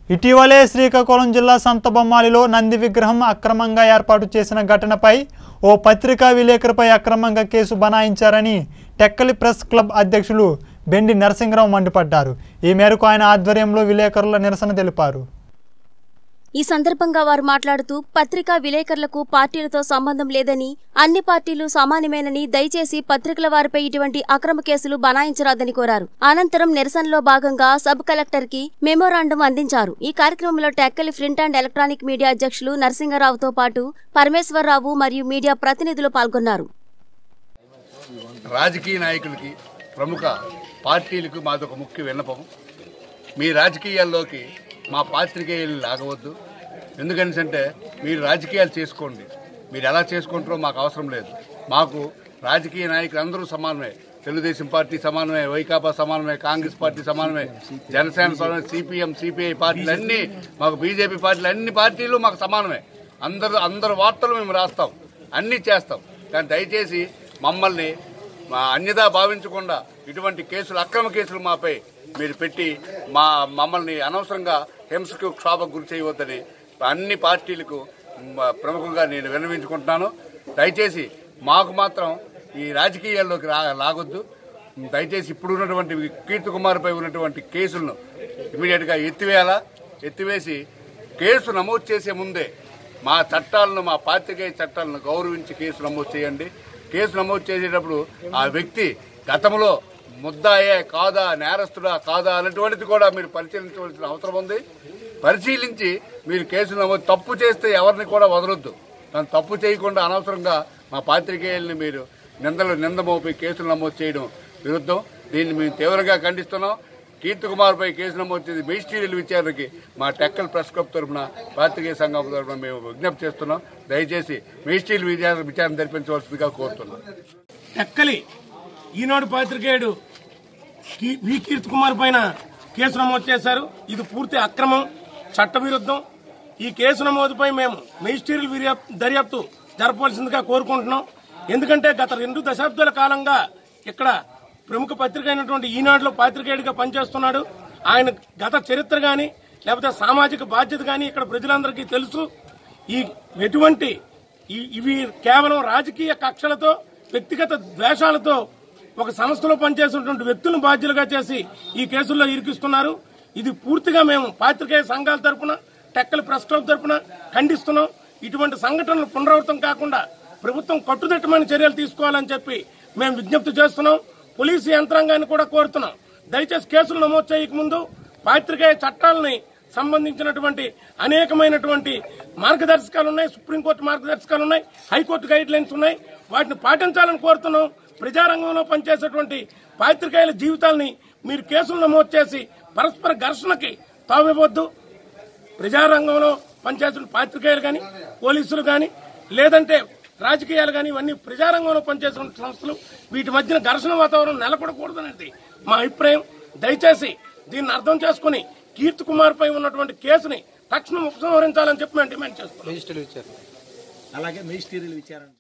ఇటీవలే శ్రీకాకుళం జిల్లా సంతబొమ్మాలిలో నంది విగ్రహం అక్రమంగా ఏర్పాటు చేసిన ఘటనపై ఓ పత్రికా విలేకరిపై అక్రమంగా కేసు బనాయించారని టెక్కలి ప్రెస్ క్లబ్ అధ్యక్షులు బెండి నరసింహరావు మండిపడ్డారు ఈ మేరకు ఆయన ఆధ్వర్యంలో విలేకరుల నిరసన తెలిపారు ఈ సందర్భంగా వారు మాట్లాడుతూ పత్రికా విలేకరులకు పార్టీలతో సంబంధం లేదని అన్ని పార్టీలు సమానమేనని దయచేసి పత్రికల వారిపై ఇటువంటి అక్రమ కేసులు బనాయించరాదని కోరారు అనంతరం నిరసనలో భాగంగా సబ్ కలెక్టర్ కి మెమోరాండం అందించారు ఈ కార్యక్రమంలో Tekkali print and electronic media అధ్యక్షులు నరసింగరావుతో పాటు పరమేశ్వరరావు మరియు మీడియా ప్రతినిధులు పాల్గొన్నారు రాజకీయ నాయకులకి ప్రముఖ పార్టీలకు మాదొక ముఖ్య విన్నపం మీ రాజకీయాల్లోకి మా పాత్రికేయులు లాగవద్దు ఎందుకనిసంటే మీరు రాజకీయాలు చేసుకోండి మీరు ఎలా చేసుకుంటారో మాకు అవసరం లేదు మాకు రాజకీయ నాయకులు అందరూ సమానమే తెలుగుదేశం పార్టీ సమానమే వైకాపా సమానమే కాంగ్రెస్ పార్టీ సమానమే జనసేన సమానమే సిపిఎం సిపిఐ పార్టీలు అన్నీ మాకు బీజేపీ పార్టీలు అన్ని పార్టీలు మాకు సమానమే అందరూ అందరు వార్తలు మేము రాస్తాం అన్నీ చేస్తాం కానీ దయచేసి మమ్మల్ని మా అన్యదా భావించకుండా ఇటువంటి కేసులు అక్రమ కేసులు మాపై మీరు పెట్టి మా మమ్మల్ని అనవసరంగా హింసకు క్షోభకు గురి చేయవద్దని అన్ని పార్టీలకు మ- ప్రముఖంగా నేను విన్నవించుకుంటున్నాను దయచేసి మాకు మాత్రం ఈ రాజకీయాల్లోకి రా లాగొద్దు దయచేసి ఇప్పుడు ఉన్నటువంటి కీర్తి కుమార్పై ఉన్నటువంటి కేసులను ఇమీడియట్గా ఎత్తివేయాలా ఎత్తివేసి కేసు నమోదు చేసే ముందే మా చట్టాలను మా పాత్రికేయ చట్టాలను గౌరవించి కేసు నమోదు చేయండి కేసు నమోదు చేసేటప్పుడు ఆ వ్యక్తి గతంలో ముద్దాయే కాదా నేరస్తుడా కాదా అనేటువంటిది కూడా మీరు పరిశీలించవలసిన అవసరం ఉంది పరిశీలించి మీరు కేసు నమోదు తప్పు చేస్తే ఎవరిని కూడా వదలొద్దు కానీ తప్పు చేయకుండా అనవసరంగా మా పాత్రికేయుల్ని మీరు నిందలు నింద మోపి కేసులు నమోదు చేయడం విరుద్ధం దీన్ని మేము తీవ్రంగా ఖండిస్తున్నాం కీర్తి కుమార్పై కేసు నమోదు చేసి మెజిస్ట్రియల్ విచారణకి మా టెక్కల్ ప్రెస్ క్లబ్ తరఫున పాత్రికేయ సంఘం తరఫున మేము విజ్ఞప్తి చేస్తున్నాం దయచేసి మెజిస్ట్రియల్ విచారణ విచారణ జరిపించవలసిందిగా కోరుతున్నాం ఎక్కలి ఈనాడు పాత్రికేయుడు కీ- వి కీర్తి కుమార్ పైన కేసు నమోదు చేశారు ఇది పూర్తి అక్రమం చట్టవిరుద్ధం ఈ కేసు నమోదుపై మేము మెజిస్ట్రియల్ విర్యా- దర్యాప్తు జరపవలసిందిగా కోరుకుంటున్నాం ఎందుకంటే గత రెండు దశాబ్దాల కాలంగా ఇక్కడ ప్రముఖ పత్రిక అయినటువంటి ఈనాడులో పాత్రికేయుడిగా పనిచేస్తున్నాడు ఆయన గత చరిత్ర గాని లేకపోతే సామాజిక బాధ్యత గాని ఇక్కడ ప్రజలందరికీ తెలుసు ఈ ఎటువంటి ఈ- ఇవి కేవలం రాజకీయ కక్షలతో వ్యక్తిగత ద్వేషాలతో ఒక సంస్థలో పనిచేసినటువంటి వ్యక్తులను బాధ్యులుగా చేసి ఈ కేసుల్లో ఇరికిస్తున్నారు ఇది పూర్తిగా మేము పాత్రికేయ సంఘాల తరపున టెక్కల ప్రెస్ క్లబ్ తరపున ఖండిస్తున్నాం ఇటువంటి సంఘటనలు పునరావృతం కాకుండా ప్రభుత్వం కట్టుదిట్టమైన చర్యలు తీసుకోవాలని చెప్పి మేము విజ్ఞప్తి చేస్తున్నాం పోలీసు యంత్రాంగాన్ని కూడా కోరుతున్నాం దయచేసి కేసులు నమోదు చేయకముందు పాత్రికేయ చట్టాలని సంబంధించినటువంటి అనేకమైనటువంటి మార్గదర్శకాలు ఉన్నాయి సుప్రీంకోర్టు మార్గదర్శకాలు ఉన్నాయి హైకోర్టు గైడ్ లైన్స్ ఉన్నాయి వాటిని పాటించాలని కోరుతున్నాం ప్రజారంగంలో పనిచేసేటువంటి పాత్రికేయుల జీవితాలని మీరు కేసులు నమోదు చేసి పరస్పర ఘర్షణకి తావివ్వద్దు ప్రజారంగంలో పనిచేస్తున్న పాత్రికేయులు కానీ పోలీసులు కానీ లేదంటే రాజకీయాలు కానీ ఇవన్నీ ప్రజారంగంలో పనిచేస్తున్న సంస్థలు వీటి మధ్యన ఘర్షణ వాతావరణం నెలకొడకూడదనేది మా అభిప్రాయం దయచేసి దీన్ని అర్థం చేసుకుని కీర్తి కుమార్ పై ఉన్నటువంటి కేసుని తక్షణం ఉపసంహరించాలని చెప్పి మేము డిమాండ్ చేస్తున్నాం అలాగే మెజిస్ట్రియల్ విచారణ